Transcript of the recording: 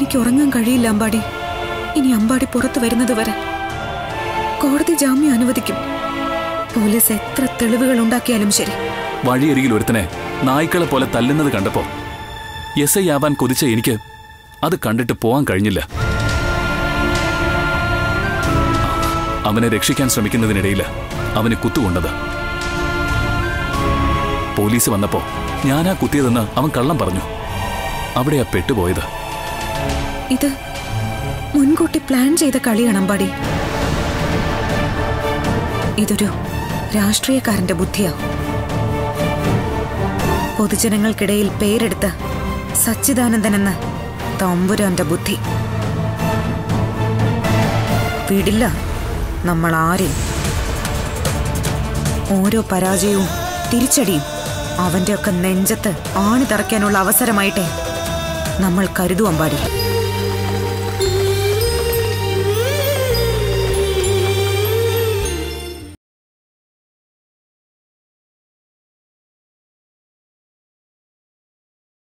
എനിക്ക് ഉറങ്ങാൻ കഴിയില്ല അമ്പാടി ഇനി അമ്പാടി പുറത്തു വരുന്നത് വരെ കോടതി ജാമ്യം അനുവദിക്കും പോലീസ് എത്ര തെളിവുകൾ ഉണ്ടാക്കിയാലും ശരി വഴിയരികിൽ ഒരുത്തനെ നായ്ക്കളെ പോലെ തല്ലുന്നത് കണ്ടപ്പോ എസ് ഐ ആവാൻ കൊതിച്ച എനിക്ക് അത് കണ്ടിട്ട് പോവാൻ കഴിഞ്ഞില്ല അവനെ രക്ഷിക്കാൻ ശ്രമിക്കുന്നതിനിടയിൽ അവന് കുത്തുകൊണ്ടത് പോലീസ് വന്നപ്പോ ഞാനാ കുത്തിയതെന്ന് അവൻ കള്ളം പറഞ്ഞു അവിടെയാ പെട്ടുപോയത് ഇത് മുൻകൂട്ടി പ്ലാൻ ചെയ്ത കളിയാണ് അമ്പാടി ഇതൊരു രാഷ്ട്രീയക്കാരന്റെ ബുദ്ധിയാ പൊതുജനങ്ങൾക്കിടയിൽ പേരെടുത്ത സച്ചിദാനന്ദൻ എന്ന തമ്പുരാന്റെ ബുദ്ധി വിടില്ല നമ്മൾ ആരെയും ഓരോ പരാജയവും തിരിച്ചടിയും അവന്റെയൊക്കെ നെഞ്ചത്ത് ആണി തറയ്ക്കാനുള്ള അവസരമായിട്ടേ നമ്മൾ കരുതും അമ്പാടി